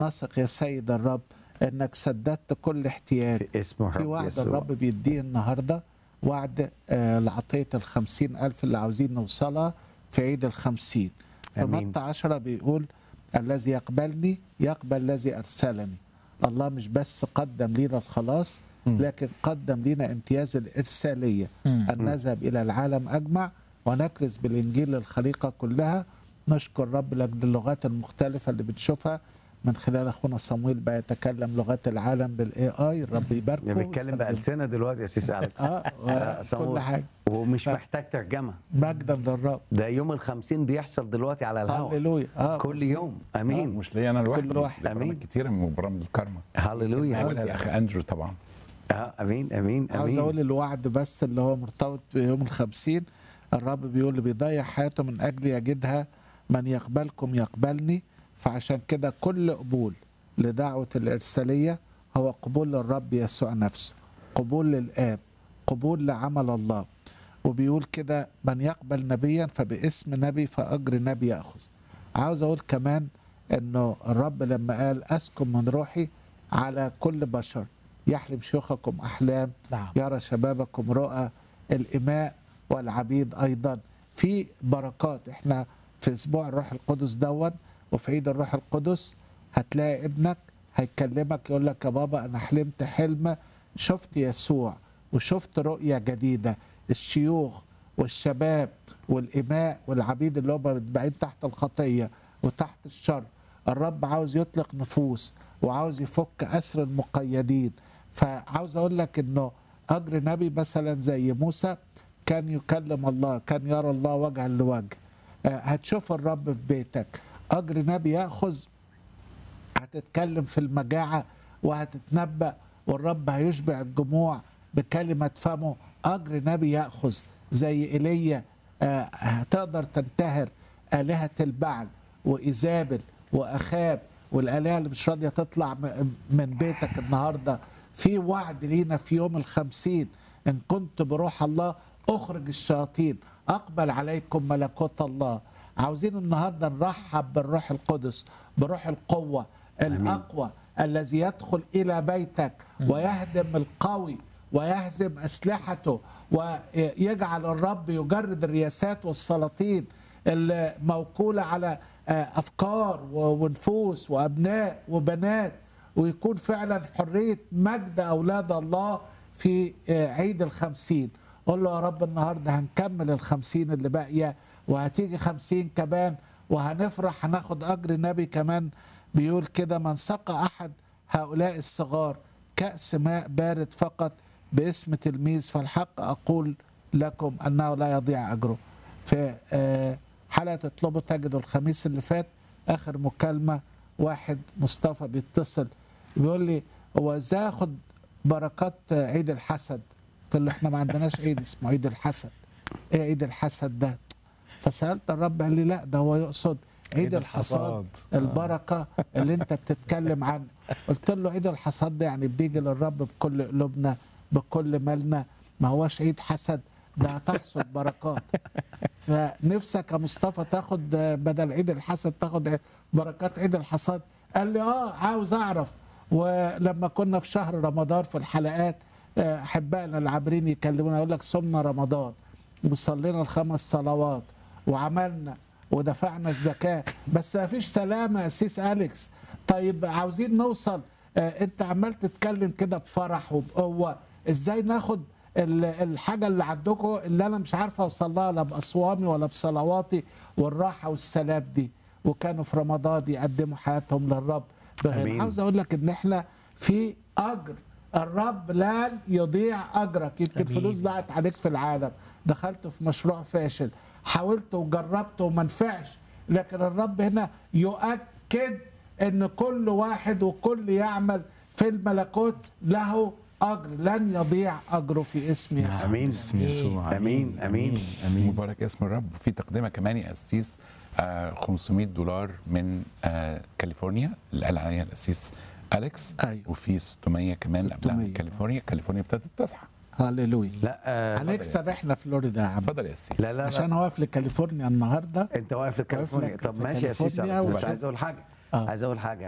نثق يا سيد الرب انك سددت كل احتياج في اسم في الرب وعد يسوع الرب بيديه النهارده وعد آه، لعطية الخمسين ألف اللي عاوزين نوصلها في عيد الخمسين آمين. فمتى عشرة بيقول الذي يقبلني يقبل الذي أرسلني الله مش بس قدم لنا الخلاص لكن قدم لنا امتياز الإرسالية أن نذهب إلى العالم أجمع ونكرز بالإنجيل للخليقة كلها نشكر رب لأجل اللغات المختلفة اللي بنشوفها من خلال أخونا صمويل بقى يتكلم لغات العالم بالاي اي الرب يباركه ده بيتكلم ويستخدمه. بألسنة دلوقتي يا سيس أليكس اه آه، كل صمويل. حاجه ومش ف- محتاج ترجمة مجدا للرب ده يوم الخمسين بيحصل دلوقتي على الهواء هللويا اه كل يوم آه امين مش ليا انا لوحدي كل واحد. لبرامج أمين. كتير من برامج الكارما هللويا عاوز اخ اندرو طبعا آه، امين امين عاوز اقول امين الوعد بس اللي هو مرتبط بيوم الخمسين الرب بيقول اللي بيضيع حياته من اجل يجدها من يقبلكم يقبلني فعشان كده كل قبول لدعوة الإرسالية هو قبول للرب يسوع نفسه قبول للآب قبول لعمل الله وبيقول كده من يقبل نبيا فباسم نبي فأجر نبي يأخذ عاوز أقول كمان أنه الرب لما قال أسكن من روحي على كل بشر يحلم شيوخكم أحلام نعم يرى شبابكم رؤى الإماء والعبيد أيضا في بركات احنا في أسبوع الروح القدس دون وفي عيد الروح القدس هتلاقي ابنك هيكلمك يقول لك يا بابا أنا حلمت حلم شفت يسوع وشفت رؤية جديدة الشيوخ والشباب والإماء والعبيد اللي هم متبعين تحت الخطية وتحت الشر الرب عاوز يطلق نفوس وعاوز يفك أسر المقيدين فعاوز أقول لك إنه أجر نبي مثلا زي موسى كان يكلم الله كان يرى الله وجها لوجه آه، هتشوف الرب في بيتك أجر نبي يأخذ هتتكلم في المجاعة وهتتنبأ والرب هيشبع الجموع بكلمة فمه أجر نبي يأخذ زي إيليا آه، هتقدر تنتهر آلهة البعل وإيزابل وأخاب والآلهة اللي مش راضية تطلع م- من بيتك النهاردة في وعد لينا في يوم الخمسين إن كنت بروح الله أخرج الشياطين أقبل عليكم ملكوت الله عاوزين النهاردة نرحب بالروح القدس بروح القوة الأقوى الذي يدخل إلى بيتك ويهدم القوي ويهزم أسلحته ويجعل الرب يجرد الرياسات والسلاطين الموكولة على آه، أفكار و- ونفوس وأبناء وبنات ويكون فعلا حرية مجد أولاد الله في آه، عيد الخمسين قول له يا رب النهاردة هنكمل الخمسين اللي باقية وهتيجي خمسين كمان وهنفرح هناخد أجر نبي كمان بيقول كده من سقى أحد هؤلاء الصغار كأس ماء بارد فقط باسم تلميذ فالحق أقول لكم أنه لا يضيع أجره في آه، حلقة اطلبوا تجدوا الخميس اللي فات آخر مكالمة واحد مصطفى بيتصل بيقول لي هو ازاي اخد بركات عيد الحسد قلت له احنا ما عندناش عيد اسمه عيد الحسد ايه عيد الحسد ده فسألت الرب قال لي لا ده هو يقصد عيد عيد الحصاد الحصاد. البركة اللي انت بتتكلم عنه قلت له عيد الحصاد ده يعني بنيجي للرب بكل قلوبنا بكل مالنا ما هوش عيد حسد ده هتحصد بركات فنفسك يا مصطفى تاخد بدل عيد الحسد تاخد بركات عيد الحصاد قال لي اه عاوز اعرف ولما كنا في شهر رمضان في الحلقات آه، احبائنا العابرين يكلمونا يقول لك صمنا رمضان وصلينا الخمس صلوات وعملنا ودفعنا الزكاه بس ما فيش سلامه يا سيس اليكس طيب عاوزين نوصل آه، انت عمال تتكلم كده بفرح وبقوه ازاي ناخد ال- الحاجه اللي عندكم اللي انا مش عارف اوصل لها لا باصوامي ولا بصلواتي والراحه والسلام دي وكانوا في رمضان يقدموا حياتهم للرب بغير أمين. عاوز اقول لك ان احنا في اجر الرب لن يضيع اجرك يمكن أمين. فلوس ضاعت عليك في العالم دخلت في مشروع فاشل حاولت وجربت وما نفعش لكن الرب هنا يؤكد ان كل واحد وكل يعمل في الملكوت له اجر لن يضيع اجره في اسم يسوع امين باسم يسوع امين امين امين مبارك اسم الرب وفي تقدمه كمان يا قسيس آه 500 دولار من آه كاليفورنيا اللي قال عليها القسيس اليكس أيوة. وفي 600 كمان قبلها من 600. كاليفورنيا كاليفورنيا ابتدت تصحى هللويا لا آه هنكسب احنا فلوريدا يا عم اتفضل يا قسيس لا لا, لا. عشان هو في كاليفورنيا النهارده انت واقف لكاليفورنيا لك طب في ماشي يا سيس كاليفورنيا بس وبعدين- عايز اقول حاجه آه. عايز اقول حاجه